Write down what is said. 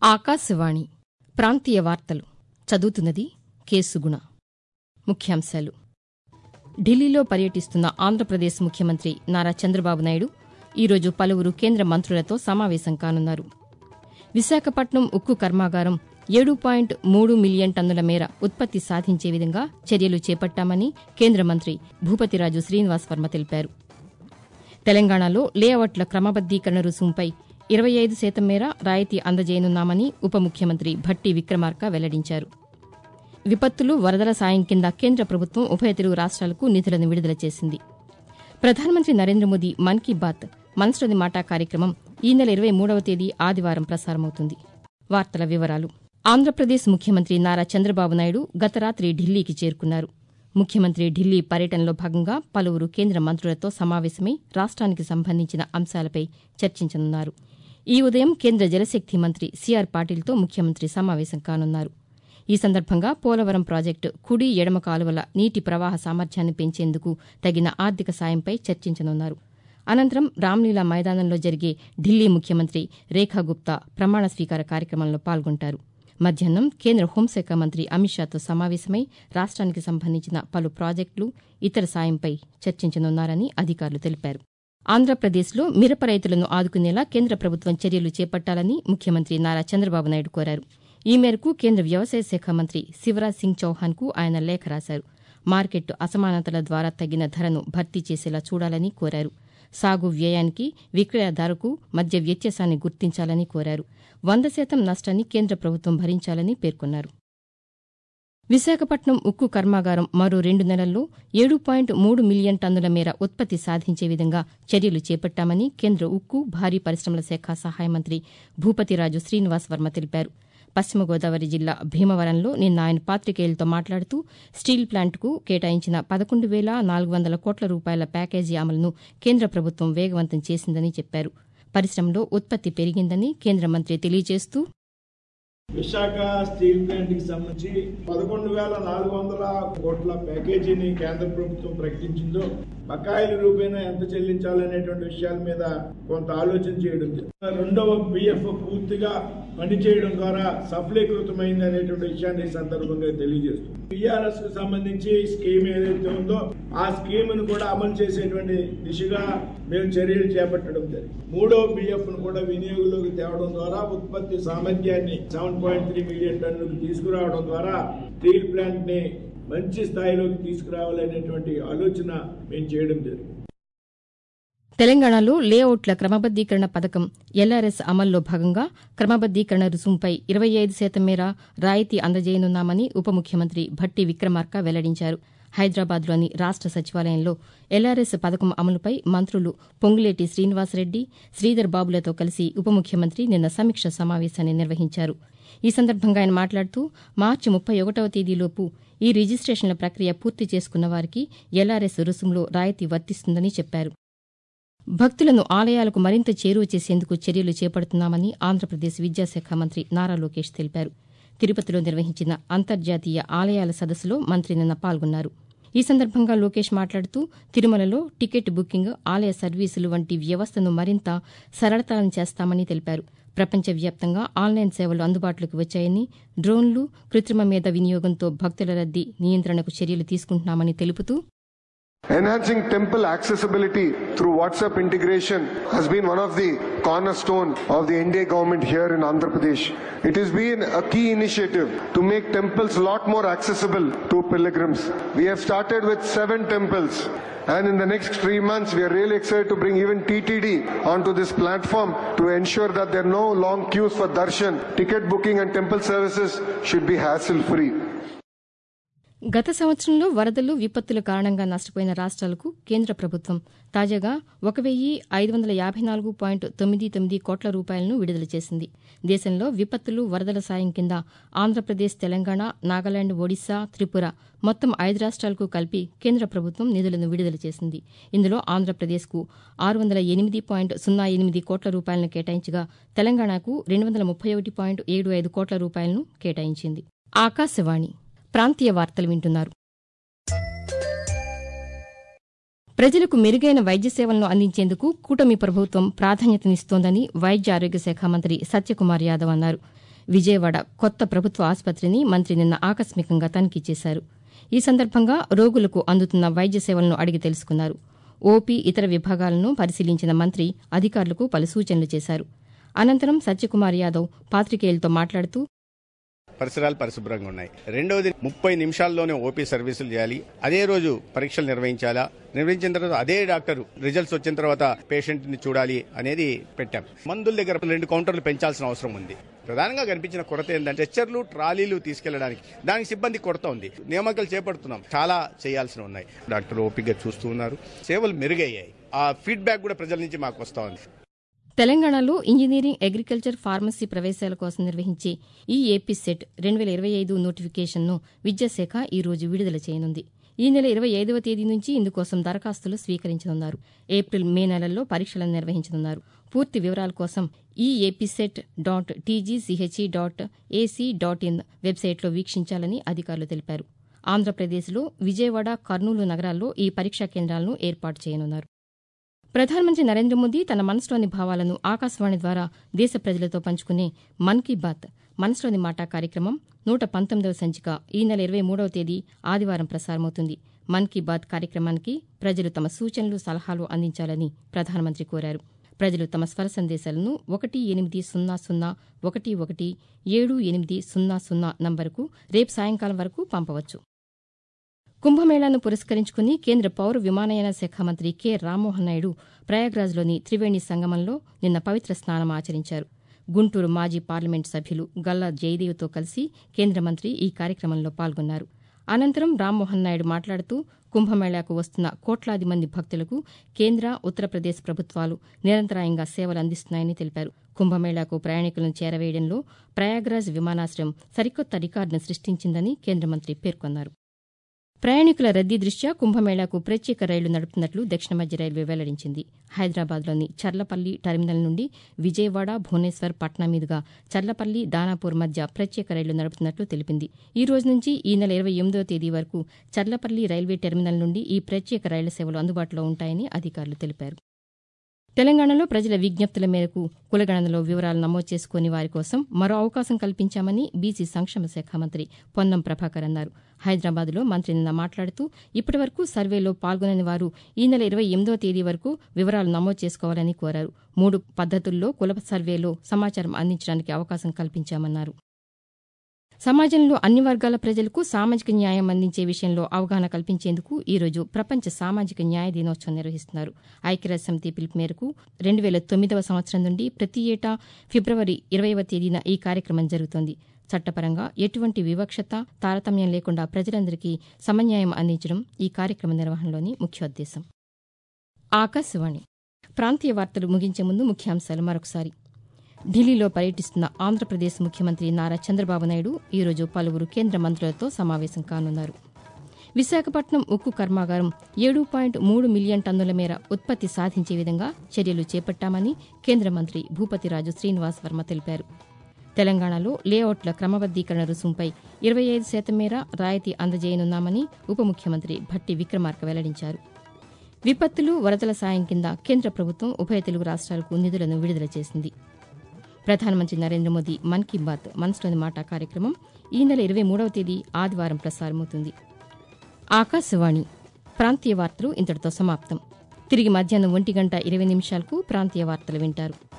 ఆకాశవాణి ప్రాంతీయ వార్తలు చదువుతున్నది కేసుగుణ ముఖ్యాంశాలు ఢిల్లీలో పర్యటిస్తున్న ఆంధ్రప్రదేశ్ ముఖ్యమంత్రి నారా చంద్రబాబు నాయుడు ఈరోజు పలువురు కేంద్ర మంత్రులతో సమావేశం కానున్నారు విశాఖపట్నం ఉక్కు కర్మాగారం ఏడు పాయింట్ మూడు మిలియన్ టన్నుల మేర ఉత్పత్తి సాధించే విధంగా చర్యలు చేపట్టామని కేంద్ర మంత్రి భూపతిరాజు శ్రీనివాస్ వర్మ తెలిపారు తెలంగాణలో లేఅవుట్ల క్రమబద్దీకరణ రుసుంపై ఇరవై ఐదు శాతం మేర రాయితీ అందజేయనున్నామని ఉప ముఖ్యమంత్రి భట్టి విక్రమార్క వెల్లడించారు విపత్తులు వరదల సాయం కింద కేంద్ర ప్రభుత్వం ఉభయ తెలుగు రాష్ట్రాలకు నిధులను విడుదల చేసింది ప్రధానమంత్రి నరేంద్ర మోదీ మన్ కీ బాత్ మనసులోని మాట కార్యక్రమం ఈ నెల ఇరవై మూడవ తేదీ ఆదివారం ప్రసారమవుతుంది వార్తల వివరాలు ఆంధ్రప్రదేశ్ ముఖ్యమంత్రి నారా చంద్రబాబు నాయుడు గత రాత్రి ఢిల్లీకి చేరుకున్నారు ముఖ్యమంత్రి ఢిల్లీ పర్యటనలో భాగంగా పలువురు కేంద్ర మంత్రులతో సమావేశమై రాష్ట్రానికి సంబంధించిన అంశాలపై చర్చించనున్నారు ఈ ఉదయం కేంద్ర జలశక్తి మంత్రి సిఆర్ పాటిల్తో ముఖ్యమంత్రి సమావేశం కానున్నారు ఈ సందర్భంగా పోలవరం ప్రాజెక్టు కుడి ఎడమ కాలువల నీటి ప్రవాహ సామర్థ్యాన్ని పెంచేందుకు తగిన ఆర్థిక సాయంపై చర్చించనున్నారు అనంతరం రామ్లీలా మైదానంలో జరిగే ఢిల్లీ ముఖ్యమంత్రి రేఖా గుప్తా ప్రమాణ స్వీకార కార్యక్రమంలో పాల్గొంటారు మధ్యాహ్నం కేంద్ర హోంశాఖ మంత్రి అమిత్ షాతో సమావేశమై రాష్ట్రానికి సంబంధించిన పలు ప్రాజెక్టులు ఇతర సాయంపై చర్చించనున్నారని అధికారులు తెలిపారు ఆంధ్రప్రదేశ్లో మిరప రైతులను ఆదుకునేలా కేంద్ర ప్రభుత్వం చర్యలు చేపట్టాలని ముఖ్యమంత్రి నారా చంద్రబాబు నాయుడు కోరారు ఈ మేరకు కేంద్ర వ్యవసాయ శాఖ మంత్రి శివరాజ్ సింగ్ చౌహాన్కు ఆయన లేఖ రాశారు మార్కెట్ అసమానతల ద్వారా తగ్గిన ధరను భర్తీ చేసేలా చూడాలని కోరారు సాగు వ్యయానికి విక్రయదారుకు మధ్య వ్యత్యాసాన్ని గుర్తించాలని కోరారు వంద శాతం నష్టాన్ని కేంద్ర ప్రభుత్వం భరించాలని పేర్కొన్నారు విశాఖపట్నం ఉక్కు కర్మాగారం మరో రెండు నెలల్లో ఏడు పాయింట్ మూడు మిలియన్ టన్నుల మేర ఉత్పత్తి సాధించే విధంగా చర్యలు చేపట్టామని కేంద్ర ఉక్కు భారీ పరిశ్రమల శాఖ సహాయ మంత్రి భూపతిరాజు శ్రీనివాస్ వర్మ తెలిపారు పశ్చిమ గోదావరి జిల్లా భీమవరంలో నిన్న ఆయన పాతికేయులతో మాట్లాడుతూ స్టీల్ ప్లాంట్కు కేటాయించిన పదకొండు వేల నాలుగు వందల కోట్ల రూపాయల ప్యాకేజీ అమలును కేంద్ర ప్రభుత్వం వేగవంతం చేసిందని చెప్పారు పరిశ్రమలో ఉత్పత్తి పెరిగిందని కేంద్ర మంత్రి తెలియజేస్తూ విశాఖ స్టీల్ ప్లాంట్ కి సంబంధించి పదకొండు వేల నాలుగు వందల కోట్ల ప్యాకేజీని కేంద్ర ప్రభుత్వం ప్రకటించిందో బకాయిల రూపేణా ఎంత చెల్లించాలనేటువంటి విషయాల మీద కొంత ఆలోచన చేయడం జరిగింది. రెండవ బిఎఫ్ పూర్తిగా పనిచేయడం ద్వారా సఫలీకృతమైంది అనేటువంటి విషయాన్ని ఈ సందర్భంగా తెలియజేస్తుంది పిఆర్ఎస్ కు సంబంధించి స్కీమ్ ఏదైతే ఉందో ఆ స్కీమ్ ను కూడా అమలు చేసేటువంటి దిశగా మేము చర్యలు చేపట్టడం జరిగింది మూడో బిఎఫ్ ను కూడా వినియోగంలోకి తేవడం ద్వారా ఉత్పత్తి సామర్థ్యాన్ని సెవెన్ పాయింట్ త్రీ మిలియన్ టన్నులకు తీసుకురావడం ద్వారా స్టీల్ ప్లాంట్ ని మంచి స్థాయిలోకి తీసుకురావాలనేటువంటి ఆలోచన మేము చేయడం జరిగింది తెలంగాణలో లేఅవుట్ల క్రమబద్దీకరణ పథకం ఎల్ఆర్ఎస్ అమల్లో భాగంగా క్రమబద్దీకరణ రుసుంపై ఇరవై ఐదు శాతం మేర రాయితీ అందజేయనున్నామని ఉప ముఖ్యమంత్రి భట్టి విక్రమార్క వెల్లడించారు హైదరాబాద్లోని రాష్ట సచివాలయంలో ఎల్ఆర్ఎస్ పథకం అమలుపై మంత్రులు పొంగులేటి శ్రీనివాసరెడ్డి శ్రీధర్ బాబులతో కలిసి ఉప ముఖ్యమంత్రి నిన్న సమీక్ష సమావేశాన్ని నిర్వహించారు ఈ సందర్భంగా ఆయన మాట్లాడుతూ మార్చి ముప్పై ఒకటవ తేదీలోపు ఈ రిజిస్టేషన్ల ప్రక్రియ పూర్తి చేసుకున్న వారికి ఎల్ఆర్ఎస్ రుసుంలో రాయితీ వర్తిస్తుందని చెప్పారు భక్తులను ఆలయాలకు మరింత చేరువ చేసేందుకు చర్యలు చేపడుతున్నామని ఆంధ్రప్రదేశ్ విద్యాశాఖ మంత్రి నారా లోకేష్ తెలిపారు తిరుపతిలో నిర్వహించిన అంతర్జాతీయ ఆలయాల సదస్సులో మంత్రి నిన్న పాల్గొన్నారు ఈ సందర్భంగా లోకేష్ మాట్లాడుతూ తిరుమలలో టికెట్ బుకింగ్ ఆలయ సర్వీసులు వంటి వ్యవస్థను మరింత సరళతరం చేస్తామని తెలిపారు ప్రపంచవ్యాప్తంగా ఆన్లైన్ సేవలు అందుబాటులోకి వచ్చాయని డ్రోన్లు కృత్రిమ మేధ వినియోగంతో భక్తుల రద్దీ నియంత్రణకు చర్యలు తీసుకుంటున్నామని తెలుపుతూ Enhancing temple accessibility through WhatsApp integration has been one of the cornerstone of the NDA government here in Andhra Pradesh. It has been a key initiative to make temples a lot more accessible to pilgrims. We have started with seven temples. And in the next three months, we are really excited to bring even TTD onto this platform to ensure that there are no long queues for darshan. Ticket booking and temple services should be hassle free. గత సంవత్సరంలో వరదలు విపత్తుల కారణంగా నష్టపోయిన రాష్ట్రాలకు కేంద్ర ప్రభుత్వం తాజాగా ఒక వెయ్యి ఐదు వందల యాభై నాలుగు పాయింట్ తొమ్మిది తొమ్మిది కోట్ల రూపాయలను విడుదల చేసింది దేశంలో విపత్తులు వరదల సాయం కింద ఆంధ్రప్రదేశ్ తెలంగాణ నాగాలాండ్ ఒడిశా త్రిపుర మొత్తం ఐదు రాష్ట్రాలకు కలిపి కేంద్ర ప్రభుత్వం నిధులను విడుదల చేసింది ఇందులో ఆంధ్రప్రదేశ్కు ఆరు వందల ఎనిమిది పాయింట్ సున్నా ఎనిమిది కోట్ల రూపాయలను కేటాయించగా తెలంగాణకు రెండు వందల ముప్పై ఒకటి పాయింట్ ఏడు ఐదు కోట్ల రూపాయలను కేటాయించింది ఆకాశవాణి ప్రాంతీయ వార్తలు వింటున్నారు ప్రజలకు మెరుగైన వైద్య సేవలను అందించేందుకు కూటమి ప్రభుత్వం ప్రాధాన్యతనిస్తోందని వైద్య ఆరోగ్య శాఖ మంత్రి సత్యకుమార్ యాదవ్ అన్నారు విజయవాడ కొత్త ప్రభుత్వ ఆసుపత్రిని మంత్రి నిన్న ఆకస్మికంగా తనిఖీ చేశారు ఈ సందర్భంగా రోగులకు అందుతున్న వైద్య సేవలను అడిగి తెలుసుకున్నారు ఓపీ ఇతర విభాగాలను పరిశీలించిన మంత్రి అధికారులకు పలు సూచనలు చేశారు అనంతరం సత్యకుమార్ యాదవ్ పాతికేయులతో మాట్లాడుతూ పరిసరాలు పరిశుభ్రంగా ఉన్నాయి రెండవది ముప్పై నిమిషాల్లోనే ఓపీ సర్వీసులు చేయాలి అదే రోజు పరీక్షలు నిర్వహించాలా నిర్వహించిన తర్వాత అదే డాక్టర్ రిజల్ట్స్ వచ్చిన తర్వాత పేషెంట్ ని చూడాలి అనేది పెట్టాం మందుల దగ్గర రెండు కౌంటర్లు పెంచాల్సిన అవసరం ఉంది ప్రధానంగా కనిపించిన కొరత ఏంటంటే స్ట్రెచ్చర్లు ట్రాలీలు తీసుకెళ్లడానికి దానికి సిబ్బంది కొరత ఉంది నియామకాలు చేపడుతున్నాం చాలా చేయాల్సి ఉన్నాయి డాక్టర్ ఓపిక చూస్తూ ఉన్నారు సేవలు మెరుగయ్యాయి ఆ ఫీడ్బ్యాక్ కూడా ప్రజల నుంచి మాకు వస్తా ఉంది తెలంగాణలో ఇంజనీరింగ్ అగ్రికల్చర్ ఫార్మసీ ప్రవేశాల కోసం నిర్వహించే ఈ ఏపీ సెట్ రెండు వేల ఇరవై ఐదు నోటిఫికేషన్ను విద్యాశాఖ ఈ రోజు విడుదల చేయనుంది ఈ నెల ఇరవై ఐదవ తేదీ నుంచి ఇందుకోసం దరఖాస్తులు స్వీకరించనున్నారు ఏప్రిల్ మే నెలల్లో పరీక్షలను నిర్వహించనున్నారు పూర్తి వివరాల కోసం ఈ AP SET dot TGCHE dot AC dot in వెబ్సైట్లో వీక్షించాలని అధికారులు తెలిపారు ఆంధ్రప్రదేశ్లో విజయవాడ కర్నూలు నగరాల్లో ఈ పరీక్షా కేంద్రాలను ఏర్పాటు చేయనున్నారు ప్రధానమంత్రి నరేంద్ర మోదీ తన మనసులోని భావాలను ఆకాశవాణి ద్వారా దేశ ప్రజలతో పంచుకునే మన్ కీ బాత్ మనసులోని మాట కార్యక్రమం నూట పంతొమ్మిదవ సంచిక ఈ నెల ఇరవై మూడవ తేదీ ఆదివారం ప్రసారమవుతుంది మన్ కీ బాత్ కార్యక్రమానికి ప్రజలు తమ సూచనలు సలహాలు అందించాలని ప్రధానమంత్రి కోరారు ప్రజలు తమ స్వర సందేశాలను ఒకటి ఎనిమిది సున్నా సున్నా ఒకటి ఒకటి ఏడు ఎనిమిది సున్నా సున్నా నంబరుకు రేపు సాయంకాలం వరకు పంపవచ్చు కుంభమేళాను పురస్కరించుకుని కేంద్ర పౌర విమానయాన శాఖ మంత్రి కె రామ్మోహన్ నాయుడు ప్రయాగ్రాజ్లోని త్రివేణి సంగమంలో నిన్న పవిత్ర స్నానం ఆచరించారు గుంటూరు మాజీ పార్లమెంటు సభ్యులు గల్లా జయదేవ్తో కలిసి కేంద్ర మంత్రి ఈ కార్యక్రమంలో పాల్గొన్నారు అనంతరం రామ్మోహన్ నాయుడు మాట్లాడుతూ కుంభమేళాకు వస్తున్న కోట్లాది మంది భక్తులకు కేంద్ర ఉత్తరప్రదేశ్ ప్రభుత్వాలు నిరంతరాయంగా సేవలు అందిస్తున్నాయని తెలిపారు కుంభమేళాకు ప్రయాణికులను చేరవేయడంలో ప్రయాగ్రాజ్ విమానాశ్రయం సరికొత్త రికార్డును సృష్టించిందని కేంద్ర మంత్రి పేర్కొన్నారు ప్రయాణికుల రద్దీ దృష్ట్యా కుంభమేళాకు ప్రత్యేక రైళ్లు నడుపుతున్నట్లు దక్షిణ మధ్య రైల్వే వెల్లడించింది హైదరాబాద్లోని చర్లపల్లి టెర్మినల్ నుండి విజయవాడ భువనేశ్వర్ పట్నా మీదుగా చర్లపల్లి దానాపూర్ మధ్య ప్రత్యేక రైళ్లు నడుపుతున్నట్లు తెలిపింది ఈ రోజు నుంచి ఈ నెల ఇరవై ఎనిమిదవ తేదీ వరకు చర్లపల్లి రైల్వే టెర్మినల్ నుండి ఈ ప్రత్యేక రైళ్ల సేవలు అందుబాటులో ఉంటాయని అధికారులు తెలిపారు తెలంగాణలో ప్రజల విజ్ఞప్తుల మేరకు కులగణనలో వివరాలు నమోదు చేసుకుని వారి కోసం మరో అవకాశం కల్పించామని బీసీ సంక్షేమ శాఖ మంత్రి పొన్నం ప్రభాకర్ అన్నారు హైదరాబాద్లో మంత్రి నిన్న మాట్లాడుతూ ఇప్పటివరకు సర్వేలో పాల్గొనని వారు ఈ నెల ఇరవై ఎనిమిదో తేదీ వరకు వివరాలు నమోదు చేసుకోవాలని కోరారు మూడు పద్దతుల్లో కుల సర్వేలో సమాచారం అందించడానికి అవకాశం కల్పించామన్నారు సమాజంలో అన్ని వర్గాల ప్రజలకు సామాజిక న్యాయం అందించే విషయంలో అవగాహన కల్పించేందుకు ఈ రోజు ప్రపంచ సామాజిక న్యాయ దినోత్సవం నిర్వహిస్తున్నారు ఐక్యరాజ్య సమితి పిలుపు మేరకు రెండు వేల తొమ్మిదవ సంవత్సరం నుండి ప్రతి ఏటా ఫిబ్రవరి ఇరవైవ తేదీన ఈ కార్యక్రమం జరుగుతోంది చట్టపరంగా ఎటువంటి వివక్షత తారతమ్యం లేకుండా ప్రజలందరికీ సమన్యాయం అందించడం ఈ కార్యక్రమ నిర్వహణలోని ముఖ్యోద్దేశం ఆకాశవాణి ప్రాంతీయ వార్తలు ముగించే ముందు ముఖ్యాంశాలు మరొకసారి ఢిల్లీలో పర్యటిస్తున్న ఆంధ్రప్రదేశ్ ముఖ్యమంత్రి నారా చంద్రబాబు నాయుడు ఈరోజు పలువురు కేంద్ర మంత్రులతో సమావేశం కానున్నారు విశాఖపట్నం ఉక్కు కర్మాగారం ఏడు పాయింట్ మూడు మిలియన్ టన్నుల మేర ఉత్పత్తి సాధించే విధంగా చర్యలు చేపట్టామని కేంద్ర మంత్రి భూపతిరాజు శ్రీనివాస్ వర్మ తెలిపారు తెలంగాణలో లేఅవుట్ల క్రమబద్దీకరణ రుసుంపై ఇరవై ఐదు శాతం మేర రాయితీ అందజేయనున్నామని ఉప ముఖ్యమంత్రి భట్టి విక్రమార్క వెల్లడించారు విపత్తులు వరదల సాయం కింద కేంద్ర ప్రభుత్వం ఉభయ తెలుగు రాష్ట్రాలకు నిధులను విడుదల చేసింది ప్రధానమంత్రి నరేంద్ర మోదీ మన్ కీ బాత్ మనసులోని మాట కార్యక్రమం ఈ నెల ఇరవై మూడవ తేదీ ఆదివారం ప్రసారమవుతుంది ఆకాశవాణి ప్రాంతీయ వార్తలు ఇంతటితో సమాప్తం తిరిగి మధ్యాహ్నం ఒంటి గంట ఇరవై నిమిషాలకు ప్రాంతీయ వార్తలు వింటారు